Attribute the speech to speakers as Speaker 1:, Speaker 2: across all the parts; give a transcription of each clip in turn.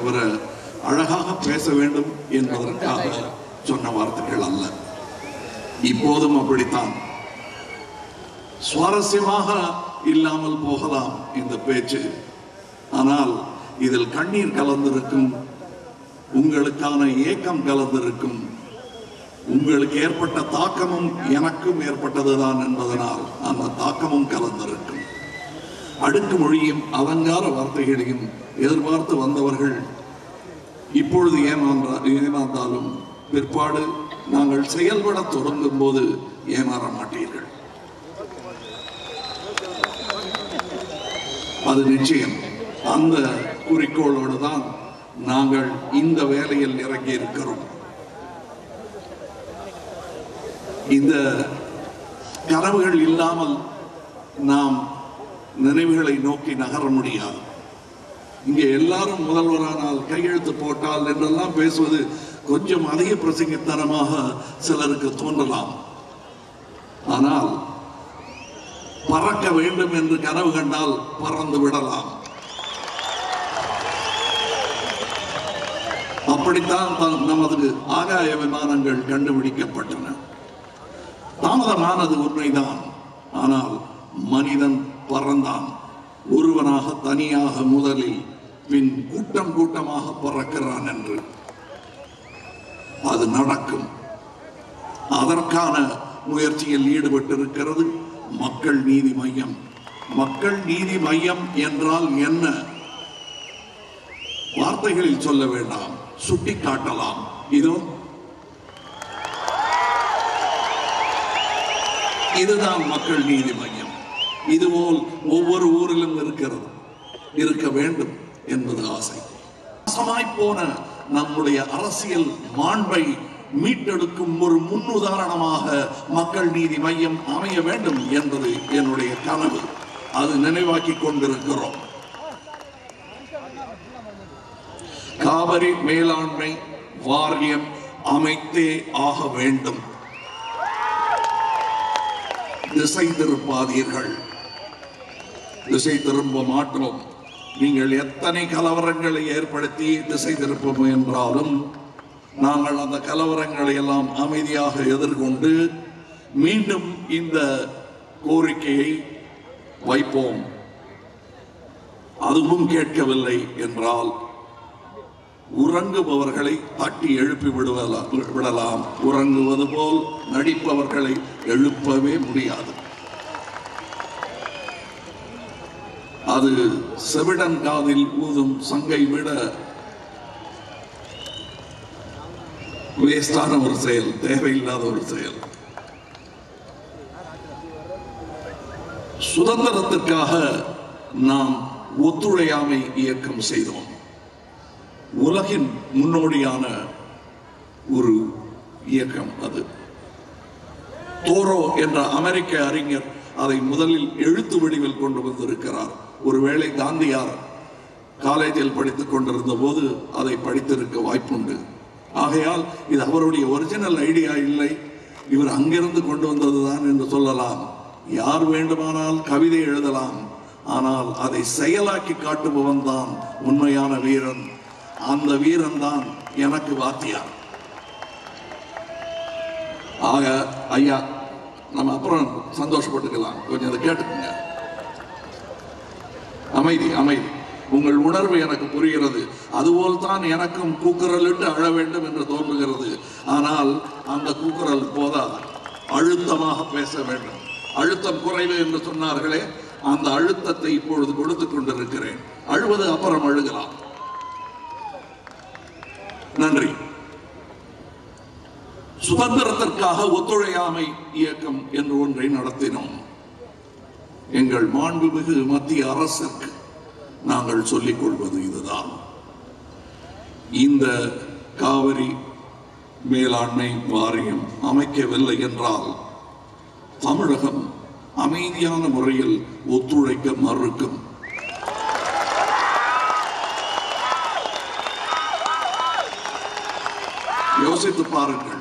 Speaker 1: தவிர அழகாக பேச வேண்டும் என்பதற்காக சொன்ன வார்த்தைகள் அல்ல இப்போதும் அப்படித்தான் சுவாரஸ்யமாக இல்லாமல் போகலாம் இந்த பேச்சு ஆனால் இதில் கண்ணீர் கலந்திருக்கும் உங்களுக்கான ஏக்கம் கலந்திருக்கும் உங்களுக்கு ஏற்பட்ட தாக்கமும் எனக்கும் ஏற்பட்டதுதான் என்பதனால் அந்த தாக்கமும் கலந்திருக்கும் அடுக்கு மொழியும் அலங்கார வார்த்தைகளையும் எதிர்பார்த்து வந்தவர்கள் இப்பொழுது ஏமாந்தா ஏமாந்தாலும் பிற்பாடு நாங்கள் செயல்பட தொடங்கும் போது ஏமாற மாட்டீர்கள் அது நிச்சயம் அந்த குறிக்கோளோடு தான் நாங்கள் இந்த வேலையில் இறங்கி இருக்கிறோம் இந்த கனவுகள் இல்லாமல் நாம் நினைவுகளை நோக்கி நகர முடியாது இங்கே எல்லாரும் முதல்வரானால் கையெழுத்து போட்டால் என்றெல்லாம் பேசுவது கொஞ்சம் அதிக பிரசங்கித்தனமாக சிலருக்கு தோன்றலாம் ஆனால் பறக்க வேண்டும் என்று கனவு கண்டால் பறந்து விடலாம் அப்படித்தான் தான் நமது ஆகாய விமானங்கள் கண்டுபிடிக்கப்பட்டன தாமதமானது உண்மைதான் ஆனால் மனிதன் பறந்தான் ஒருவனாக தனியாக முதலில் பின் கூட்டம் கூட்டமாக பறக்கிறான் என்று அது நடக்கும் அதற்கான முயற்சியில் ஈடுபட்டிருக்கிறது மக்கள் நீதி மையம் மக்கள் நீதி மையம் என்றால் என்ன வார்த்தைகளில் சொல்ல வேண்டாம் சுட்டி காட்டலாம் இதோ இதுதான் மக்கள் நீதி மையம் இதுபோல் ஒவ்வொரு ஊரிலும் இருக்கிறது இருக்க வேண்டும் என்பது ஆசை நாசமாய் போன நம்முடைய அரசியல் மாண்பை மீட்டெடுக்கும் ஒரு முன்னுதாரணமாக மக்கள் நீதி மையம் அமைய வேண்டும் என்பது என்னுடைய கனவு அது நினைவாக்கி கொண்டிருக்கிறோம் காவிரி மேலாண்மை வாரியம் அமைத்தே ஆக வேண்டும் திசை திருப்பாதீர்கள் திசை திரும்ப மாட்டோம் நீங்கள் எத்தனை கலவரங்களை ஏற்படுத்தி திசை திருப்ப முயன்றாலும் நாங்கள் அந்த கலவரங்களை எல்லாம் அமைதியாக எதிர்கொண்டு மீண்டும் இந்த கோரிக்கையை வைப்போம் அதுவும் கேட்கவில்லை என்றால் உறங்குபவர்களை தட்டி எழுப்பி விடுவலாம் விடலாம் உறங்குவது போல் நடிப்பவர்களை எழுப்பவே முடியாது அது செவிடன் காதில் ஊதும் சங்கை விட வேஸ்டான ஒரு செயல் தேவையில்லாத ஒரு செயல் சுதந்திரத்திற்காக நாம் ஒத்துழையாமை இயக்கம் செய்தோம் உலகின் முன்னோடியான ஒரு இயக்கம் அது தோரோ என்ற அமெரிக்க அறிஞர் அதை முதலில் எழுத்து வடிவில் கொண்டு வந்திருக்கிறார் ஒருவேளை காந்தியார் காலேஜில் படித்துக் கொண்டிருந்த போது அதை படித்திருக்க வாய்ப்புண்டு ஆகையால் இது அவருடைய ஒரிஜினல் ஐடியா இல்லை இவர் அங்கிருந்து கொண்டு வந்ததுதான் என்று சொல்லலாம் யார் வேண்டுமானால் கவிதை எழுதலாம் ஆனால் அதை செயலாக்கி காட்டுபவன் தான் உண்மையான வீரன் அந்த வீரன் தான் எனக்கு வாத்தியார் ஆக ஐயா நம்ம அப்புறம் சந்தோஷப்பட்டுக்கலாம் கொஞ்சம் அதை கேட்டுக்கோங்க அமைதி அமைதி உங்கள் உணர்வு எனக்கு புரிகிறது அதுபோல் தான் எனக்கும் கூக்குரலிட்டு அழ வேண்டும் என்று தோன்றுகிறது ஆனால் அந்த கூக்குரல் போதாது அழுத்தமாக பேச வேண்டும் அழுத்தம் குறைவு என்று சொன்னார்களே அந்த அழுத்தத்தை இப்பொழுது கொடுத்துக் கொண்டிருக்கிறேன் அழுவது அப்புறம் அழுகலாம் நன்றி சுதந்திரத்திற்காக ஒத்துழையாமை இயக்கம் என்று ஒன்றை நடத்தினோம் எங்கள் மாண்புமிகு மத்திய அரசுக்கு நாங்கள் சொல்லிக் கொள்வது இதுதான் இந்த காவிரி மேலாண்மை வாரியம் அமைக்கவில்லை என்றால் தமிழகம் அமைதியான முறையில் ஒத்துழைக்க மறுக்கும் யோசித்து பாருங்கள்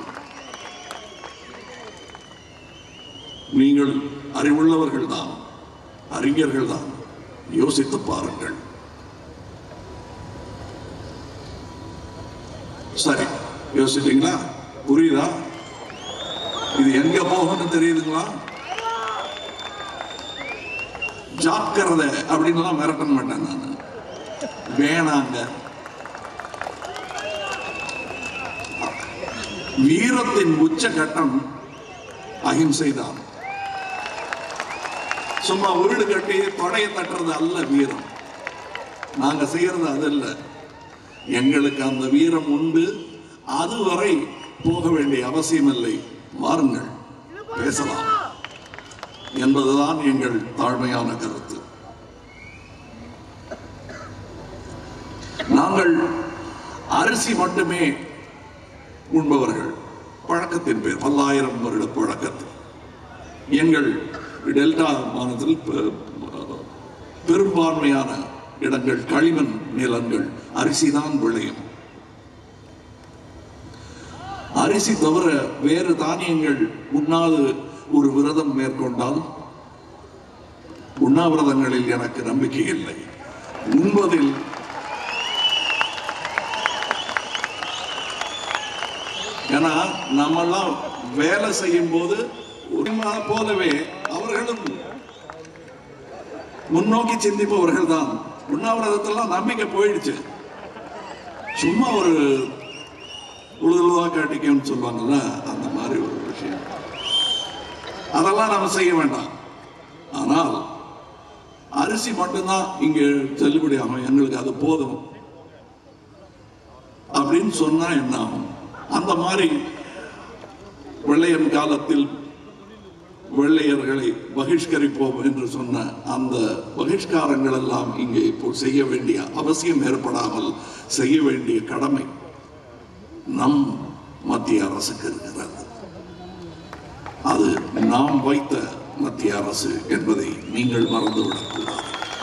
Speaker 1: நீங்கள் அறிவுள்ளவர்கள் தான் அறிஞர்கள் தான் யோசித்து பாருங்கள் சரி யோசிச்சிட்டீங்களா புரியுதா இது எங்க போகும்னு தெரியுதுங்களா ஜாக்கிரதை அப்படின்லாம் மிரட்ட மாட்டேன் நான் வேணாங்க வீரத்தின் உச்சகட்டம் அகிம்சை தான் சும்மா வீடு கட்டி தொடைய தட்டுறது அல்ல வீரம் நாங்க செய்யறது அது இல்ல எங்களுக்கு அந்த வீரம் உண்டு அதுவரை போக வேண்டிய அவசியம் இல்லை வாருங்கள் பேசலாம் என்பதுதான் எங்கள் தாழ்மையான கருத்து நாங்கள் அரிசி மட்டுமே உண்பவர்கள் பழக்கத்தின் பேர் பல்லாயிரம் வருட பழக்கத்தில் எங்கள் டெல்டா மாநிலத்தில் பெ- பெரும்பான்மையான இடங்கள் களிமண் நிலங்கள் அரிசிதான் விளையும் அரிசி தவிர வேறு தானியங்கள் உண்ணாது ஒரு விரதம் மேற்கொண்டால் உண்ணாவிரதங்களில் எனக்கு நம்பிக்கை இல்லை உண்பதில் ஏன்னா நம்மெல்லாம் வேலை செய்யும் போது உரிமை போலவே அவர்களும் முன்னோக்கி சிந்திப்பவர்கள் தான் உண்ணாவிரதத்தெல்லாம் நம்பிக்கை போயிடுச்சு சும்மா ஒரு உழுதுழுதா காட்டிக்கன்னு சொல்லுவாங்கல்ல அந்த மாதிரி ஒரு விஷயம் அதெல்லாம் நம்ம செய்ய வேண்டாம் ஆனால் அரிசி மட்டும்தான் இங்க செல்லுபடி ஆகும் எங்களுக்கு அது போதும் அப்படின்னு சொன்னா என்ன ஆகும் அந்த மாதிரி வெள்ளையன் காலத்தில் வெள்ளையர்களை பகிஷ்கரிப்போம் என்று சொன்ன அந்த பகிஷ்காரங்கள் எல்லாம் இங்கே இப்போ செய்ய வேண்டிய அவசியம் ஏற்படாமல் செய்ய வேண்டிய கடமை நம் மத்திய அரசுக்கு இருக்கிறது அது நாம் வைத்த மத்திய அரசு என்பதை நீங்கள் மறந்துவிடக்கூடாது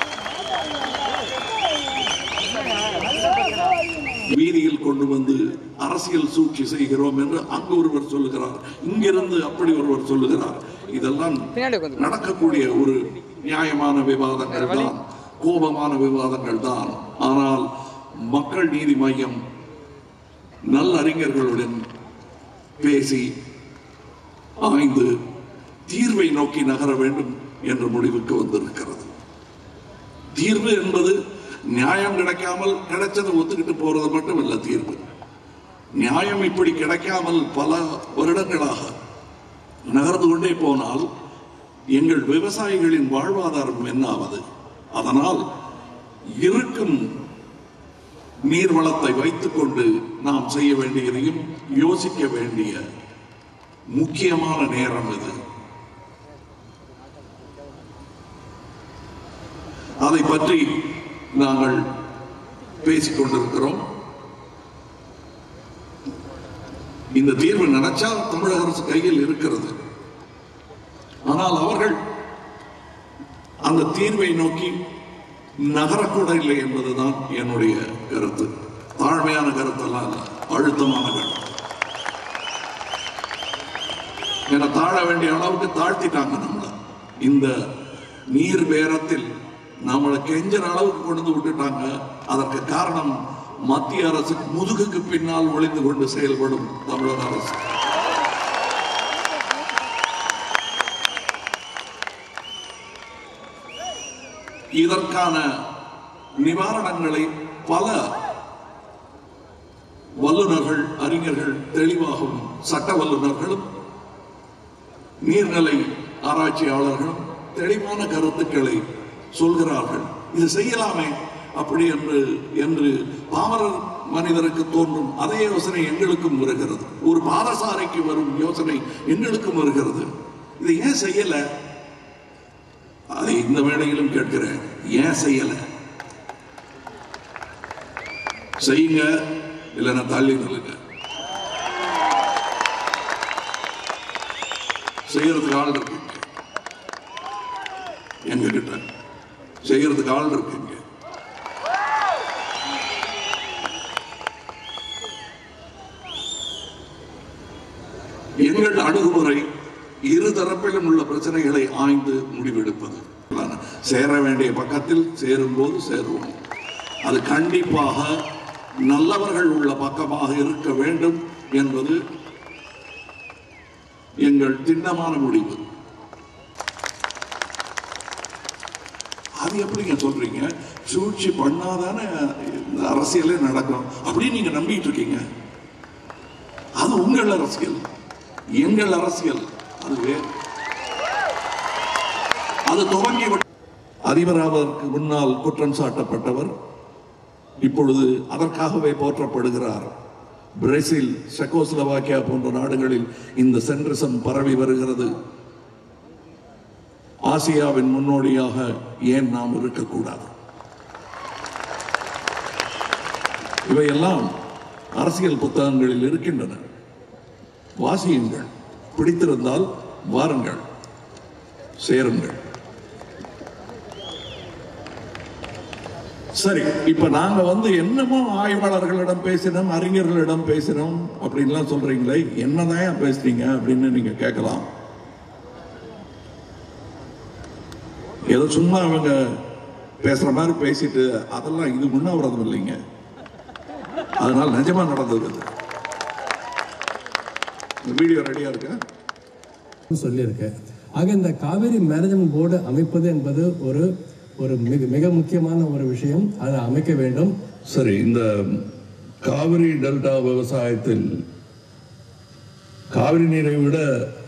Speaker 1: வீதியில் கொண்டு வந்து அரசியல் சூழ்ச்சி செய்கிறோம் என்று அங்கு ஒருவர் சொல்லுகிறார் இங்கிருந்து அப்படி ஒருவர் சொல்லுகிறார் இதெல்லாம்
Speaker 2: பின்னாடி உட்காந்து
Speaker 1: நடக்கக்கூடிய ஒரு நியாயமான விவாதங்கள் தான் கோபமான விவாதங்கள் தான் ஆனால் மக்கள் நீதி மையம் நல்லறிஞர்களுடன் பேசி ஆய்ந்து தீர்வை நோக்கி நகர வேண்டும் என்ற முடிவுக்கு வந்திருக்கிறது தீர்வு என்பது நியாயம் கிடைக்காமல் கிடைச்சதை ஒத்துக்கிட்டு போறது மட்டும் இல்ல தீர்வு நியாயம் இப்படி கிடைக்காமல் பல வருடங்களாக நகர்ந்து கொண்டே போனால் எங்கள் விவசாயிகளின் வாழ்வாதாரம் என்னாவது அதனால் இருக்கும் நீர்வளத்தை வைத்துக்கொண்டு நாம் செய்ய வேண்டியதையும் யோசிக்க வேண்டிய முக்கியமான நேரம் இது அதை பற்றி நாங்கள் பேசிக் கொண்டிருக்கிறோம் இந்த தீர்வு நினைச்சா தமிழக அரசு கையில் இருக்கிறது ஆனால் அவர்கள் அந்த தீர்வை நோக்கி நகரக்கூட இல்லை என்பதுதான் என்னுடைய கருத்து தாழ்மையான கருத்தெல்லாம் இல்ல அழுத்தமான கருத்து என தாழ வேண்டிய அளவுக்கு தாழ்த்திட்டாங்க நம்மள இந்த நீர் பேரத்தில் நம்மளை கெஞ்சற அளவுக்கு கொண்டு வந்து விட்டுட்டாங்க அதற்கு காரணம் மத்திய அரசு முதுகுக்கு பின்னால் ஒளிந்து கொண்டு செயல்படும் தமிழக அரசு இதற்கான நிவாரணங்களை பல வல்லுநர்கள் அறிஞர்கள் தெளிவாகவும் சட்ட வல்லுநர்களும் நீர்நிலை ஆராய்ச்சியாளர்களும் தெளிவான கருத்துக்களை சொல்கிறார்கள் இது செய்யலாமே அப்படி என்று என்று பாமரர் மனிதருக்கு தோன்றும் அதே யோசனை எங்களுக்கும் வருகிறது ஒரு பாதசாரிக்கு வரும் யோசனை எங்களுக்கும் வருகிறது இதை ஏன் செய்யல அதை இந்த வேளையிலும் கேட்கிறேன் ஏன் செய்யல செய்யுங்க இல்லைன்னா தள்ளி நில்லுங்க செய்யறதுக்கு ஆள் இருக்குங்க எங்க கிட்ட செய்யறதுக்கு ஆள் இருக்குங்க எங்கள் அணுகுமுறை இரு தரப்பிலும் உள்ள பிரச்சனைகளை ஆய்ந்து முடிவெடுப்பது சேர வேண்டிய பக்கத்தில் சேரும்போது சேருவோம் அது கண்டிப்பாக நல்லவர்கள் உள்ள பக்கமாக இருக்க வேண்டும் என்பது எங்கள் திண்ணமான முடிவு அது எப்படிங்க சொல்றீங்க சூழ்ச்சி பண்ணாதானே இந்த அரசியலே நடக்கும் அப்படின்னு நீங்க நம்பிட்டு இருக்கீங்க அது உங்கள் அரசியல் எங்கள் அரசியல் அது வேறு அது துவங்கி விட்ட- அதிபராவதற்கு முன்னால் குற்றம் சாட்டப்பட்டவர் இப்பொழுது அதற்காகவே போற்றப்படுகிறார் பிரேசில் செக்கோஸ்லோவாக்கியா போன்ற நாடுகளில் இந்த சென்ட்ரிசம் பரவி வருகிறது ஆசியாவின் முன்னோடியாக ஏன் நாம் இருக்கக்கூடாது இவையெல்லாம் அரசியல் புத்தகங்களில் இருக்கின்றன வாசியுங்கள் பிடித்திருந்தால் வாருங்கள் சேருங்கள் சரி இப்ப நாங்க வந்து என்னமோ ஆய்வாளர்களிடம் பேசினோம் அறிஞர்களிடம் பேசினோம் அப்படின்லாம் சொல்றீங்களே என்னதான் பேசுறீங்க அப்படின்னு நீங்க கேட்கலாம் ஏதோ சும்மா அவங்க பேசுற மாதிரி பேசிட்டு அதெல்லாம் இது உண்ணாவிரதம் இல்லைங்க அதனால நிஜமா நடந்தது இது. இந்த வீடியோ ரெடியா இருக்கா
Speaker 2: சொல்லியிருக்கேன் ஆக இந்த காவேரி மேனேஜ்மெண்ட் போர்டு அமைப்பது என்பது ஒரு ஒரு மிக மிக முக்கியமான ஒரு விஷயம் அதை அமைக்க வேண்டும்
Speaker 1: சரி இந்த காவிரி டெல்டா விவசாயத்தில் காவிரி நீரை விட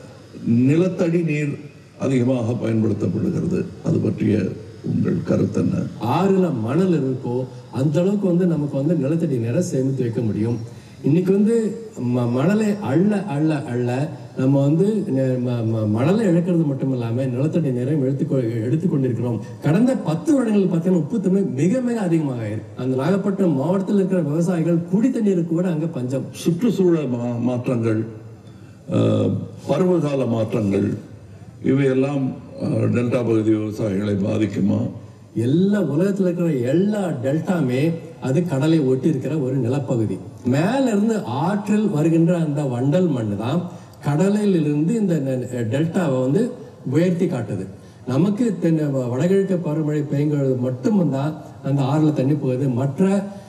Speaker 1: நிலத்தடி நீர் அதிகமாக பயன்படுத்தப்படுகிறது அது பற்றிய உங்கள் கருத்து என்ன
Speaker 2: ஆறுல மணல் இருக்கோ அந்த அளவுக்கு வந்து நமக்கு வந்து நிலத்தடி நீரை சேமித்து வைக்க முடியும் இன்னைக்கு வந்து ம- மணலை அள்ள அள்ள அள்ள நம்ம வந்து நெ- ம- ம- மணலை இழக்கிறது மட்டும் இல்லாம நிலத்தடி நீரையும் எடுத்து எடுத்துக்கொண்டிருக்கிறோம் கடந்த பத்து வருடங்கள் பார்த்தீங்கன்னா உப்புத்தன்மை மிக மிக அதிகமாக இருக்கு அந்த நாகப்பட்டினம் மாவட்டத்தில் இருக்கிற விவசாயிகள் குடி தண்ணீருக்கு கூட அங்க பஞ்சம்
Speaker 1: சுற்றுச்சூழல் மா- மாற்றங்கள் அஹ், பருவகால மாற்றங்கள் இவையெல்லாம் அஹ், டெல்டா பகுதி விவசாயிகளை பாதிக்குமா
Speaker 2: எல்லா உலகத்துல இருக்கிற எல்லா டெல்டாமே அது கடலை ஒட்டி இருக்கிற ஒரு நிலப்பகுதி மேல இருந்து ஆற்றில் வருகின்ற அந்த வண்டல் மண் தான் கடலில் இருந்து இந்த நெ- டெல்டாவை வந்து உயர்த்தி காட்டுது நமக்கு தென் வடகிழக்கு பருவமழை பெய்யும்போது மட்டும்தான் அந்த ஆறுல தண்ணி போகுது மற்ற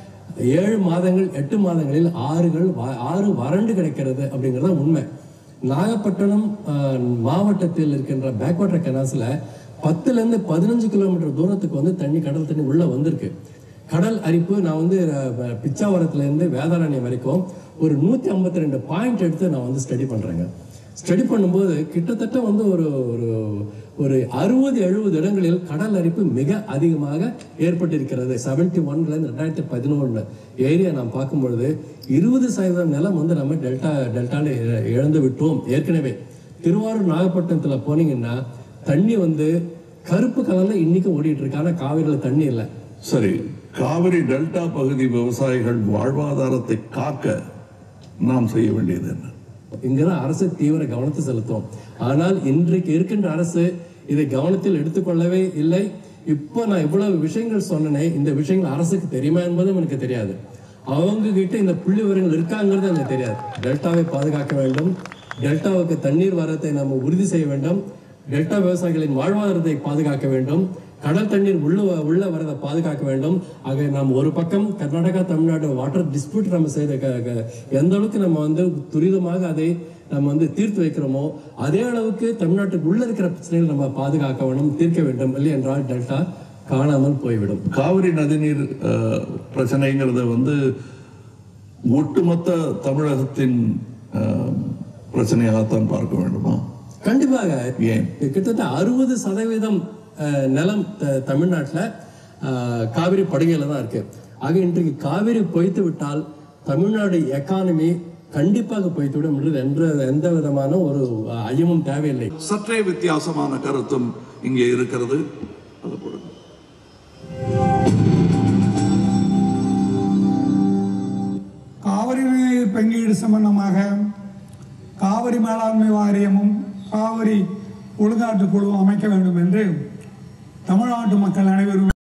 Speaker 2: ஏழு மாதங்கள் எட்டு மாதங்களில் ஆறுகள் வ- ஆறு வறண்டு கிடக்கிறது அப்படிங்கிறது உண்மை நாகப்பட்டினம் அஹ், மாவட்டத்தில் இருக்கின்ற பேக்வாட்டர் கெனாஸ்ல பத்துல இருந்து பதினஞ்சு கிலோமீட்டர் தூரத்துக்கு வந்து தண்ணி கடல் தண்ணி உள்ள வந்திருக்கு கடல் அரிப்பு நான் வந்து அஹ், பிச்சாவரத்துல இருந்து வேதாரண்யம் வரைக்கும் ஒரு நூத்தி ஐம்பத்தி ரெண்டு பாயிண்ட் எடுத்து நான் வந்து ஸ்டடி பண்றேங்க ஸ்டடி பண்ணும்போது கிட்டத்தட்ட வந்து ஒரு ஒரு ஒரு அறுபது எழுபது இடங்களில் கடல் அரிப்பு மிக அதிகமாக ஏற்பட்டிருக்கிறது செவன்டி ஒன்ல இருந்து ரெண்டாயிரத்தி பதினொன்று ஏரியா நாம் பார்க்கும் பொழுது இருபது சதவீதம் நிலம் வந்து நம்ம டெல்டா டெல்டால இழ- இழந்து விட்டோம் ஏற்கனவே திருவாரூர் நாகப்பட்டினத்துல போனீங்கன்னா தண்ணி வந்து கருப்பு கலர்ல இன்னைக்கு ஓடிட்டு இருக்கு ஆனா காவிரியில தண்ணி இல்லை
Speaker 1: சரி காவிரி டெல்டா பகுதி விவசாயிகள் வாழ்வாதாரத்தை காக்க நாம் செய்ய வேண்டியது என்ன
Speaker 2: இங்கதான் அரசு தீவிர கவனத்தை செலுத்தும் ஆனால் இன்றைக்கு இருக்கின்ற அரசு இதை கவனத்தில் எடுத்துக்கொள்ளவே இல்லை இப்போ நான் இவ்வளவு விஷயங்கள் சொன்னனே இந்த விஷயங்கள் அரசுக்கு தெரியுமா என்பதும் எனக்கு தெரியாது அவங்க கிட்ட இந்த புள்ளி விவரங்கள் இருக்காங்கிறது எனக்கு தெரியாது டெல்டாவை பாதுகாக்க வேண்டும் டெல்டாவுக்கு தண்ணீர் வரத்தை நம்ம உறுதி செய்ய வேண்டும் டெல்டா விவசாயிகளின் வாழ்வாதாரத்தை பாதுகாக்க வேண்டும் கடல் தண்ணீர் உள்ள உள்ள வரதை பாதுகாக்க வேண்டும் ஆக நாம் ஒரு பக்கம் கர்நாடகா தமிழ்நாடு வாட்டர் டிஸ்பியூட் நம்ம செய்த க- க- எந்த அளவுக்கு நம்ம வந்து துரிதமாக அதை நம்ம வந்து தீர்த்து வைக்கிறோமோ அதே அளவுக்கு தமிழ்நாட்டுக்கு உள்ள இருக்கிற பிரச்சனைகளை நம்ம பாதுகாக்க வேண்டும் தீர்க்க வேண்டும் இல்லை என்றால் டெல்டா காணாமல் போய்விடும்
Speaker 1: காவிரி நதிநீர் அஹ், பிரச்சனைங்கிறத வந்து ஒட்டுமொத்த தமிழகத்தின் அஹ், பிரச்சனையாகத்தான் பார்க்க வேண்டுமா
Speaker 2: கண்டிப்பாக
Speaker 1: ஏன்
Speaker 2: கிட்டத்தட்ட அறுபது சதவீதம் அஹ், நிலம் த- தமிழ்நாட்டுல அஹ், காவிரி படுகையில தான் இருக்கு ஆக இன்றைக்கு காவிரி பொய்த்து விட்டால் தமிழ்நாடு எக்கானமி கண்டிப்பாக பொய்த்து விடும் என்றது என்ற எந்த விதமான ஒரு அஹ், ஐயமும் தேவையில்லை
Speaker 1: சற்றே வித்தியாசமான கருத்தும் இங்கே இருக்கிறது அது போடுங்க
Speaker 3: காவிரி நீர் பங்கீடு சம்பந்தமாக காவிரி மேலாண்மை வாரியமும் காவிரி ஒழுங்காற்று குழுவும் அமைக்க வேண்டும் என்று தமிழ்நாட்டு மக்கள் அனைவரும்